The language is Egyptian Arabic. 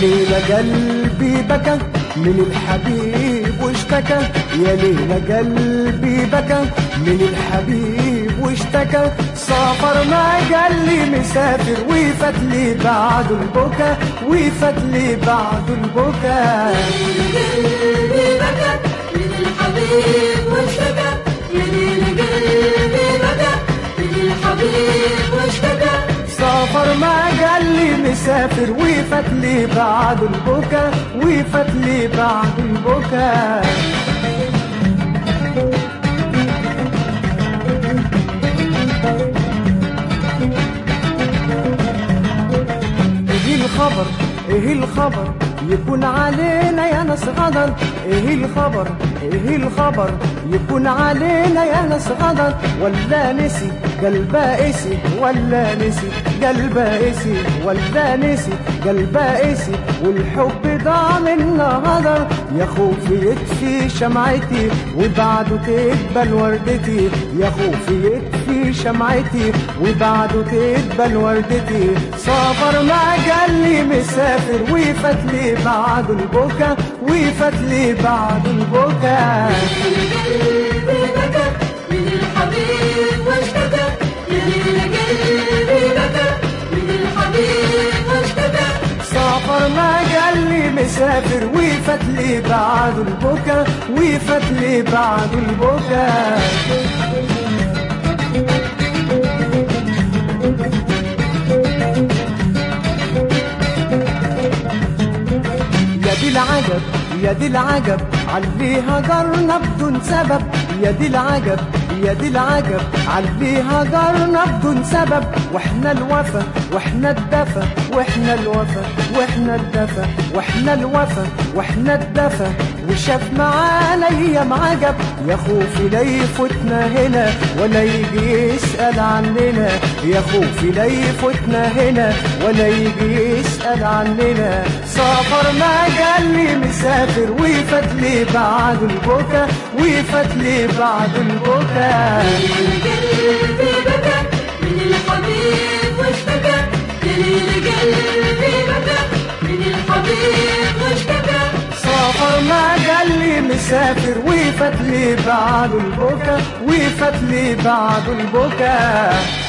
ليلة قلبي بكى من الحبيب واشتكى يا ليلة قلبي بكى من الحبيب واشتكى سافر ما قال لي مسافر وفات لي بعد البكا وفات لي بعد البكا قلبي بكى من الحبيب واشتكى يا ليل قلبي بكى من الحبيب واشتكى سافر ما قال لي مسافر وفات لي بعد البكا وفات لي بعد البكا ايه الخبر ايه الخبر يكون علينا يا ناس غدر ايه الخبر ايه الخبر يكون علينا يا ناس غدر ولا نسي قلبه قسي ولا نسي قلبه قسي ولا نسي قلبه قسي والحب ضاع منا غدر يا خوفي يطفي شمعتي وبعده تقبل وردتي يا خوفي يطفي شمعتي وبعده تقبل وردتي سافر ما قال لي مسافر وفات لي بعد البكا وفات لي بعد البكا قلبي بكى من الحبيب واشتكى يا ليل قلبي بكى من الحبيب واشتكى سافر ما قال لي مسافر وفات لي بعد البكا وفات لي بعد البكا يا دي العجب يا دي العجب علي هجرنا بدون سبب يا دي العجب يا دي العجب علي هجرنا بدون سبب واحنا الوفا واحنا الدفا واحنا الوفا واحنا الدفا واحنا الوفا واحنا الدفا وشاف معانا ايام عجب يا خوفي لا يفوتنا هنا ولا يجي يسأل عننا يا خوفي لا يفوتنا هنا ولا يجي يسأل عننا سافر ما قال لي مسافر وفات لي بعد البكا وفات لي بعد البكا قلبي بكى من الحبيب واشتكى يا ليل قلبي بكى من الحبيب واشتكى سافر ما قال لي مسافر وفات لي بعد البكا وفات لي بعد البكا